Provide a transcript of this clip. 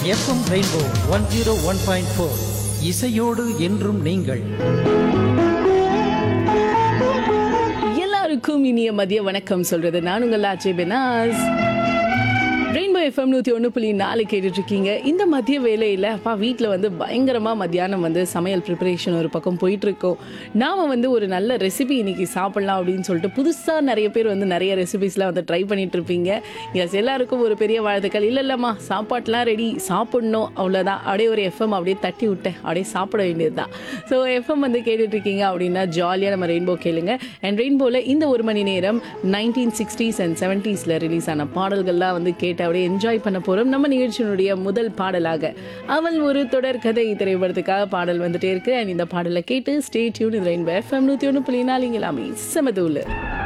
FM Rainbow one zero one point four இசையோடு என்றும் நீங்கள் எல்லாருக்கும் இனிய மதிய வணக்கம் சொல்றது நான் உங்கள் ஆச்சே பெனாஸ் ரெயின்போ எஃப்எம் நூற்றி ஒன்று புள்ளி நாலு கேட்டுட்டு இருக்கீங்க இந்த மதிய வேலையில் அப்பா வீட்டில் வந்து பயங்கரமாக மத்தியானம் வந்து சமையல் ப்ரிப்பரேஷன் ஒரு பக்கம் போயிட்டு இருக்கோம் நாம் வந்து ஒரு நல்ல ரெசிபி இன்னைக்கு சாப்பிடலாம் அப்படின்னு சொல்லிட்டு புதுசாக நிறைய பேர் வந்து நிறைய ரெசிபிஸ்லாம் வந்து ட்ரை பண்ணிட்டு இருப்பீங்க எஸ் எல்லாருக்கும் ஒரு பெரிய வாழ்த்துக்கள் இல்லை இல்லைம்மா சாப்பாட்டுலாம் ரெடி சாப்பிடணும் அவ்வளோதான் அப்படியே ஒரு எஃப்எம் அப்படியே தட்டி விட்டேன் அப்படியே சாப்பிட வேண்டியது தான் ஸோ எஃப்எம் வந்து கேட்டுட்டு இருக்கீங்க அப்படின்னா ஜாலியாக நம்ம ரெயின்போ கேளுங்க அண்ட் ரெயின்போவில் இந்த ஒரு மணி நேரம் நைன்டீன் சிக்ஸ்டீஸ் அண்ட் செவன்ட்டீஸில் ரிலீஸ் ஆன பாடல்கள்லாம் வந்து கேட்டு அப்படியே என்ஜாய் பண்ண போகிறோம் நம்ம நிகழ்ச்சியினுடைய முதல் பாடலாக அவள் ஒரு தொடர் கதை திரைப்படத்துக்காக பாடல் வந்துட்டே இருக்கு அண்ட் இந்த பாடலை கேட்டு ஸ்டே டியூன் இது ரெயின்போ எஃப்எம் நூற்றி ஒன்று புள்ளி நாலு இங்கே எல்லாமே செமதூள்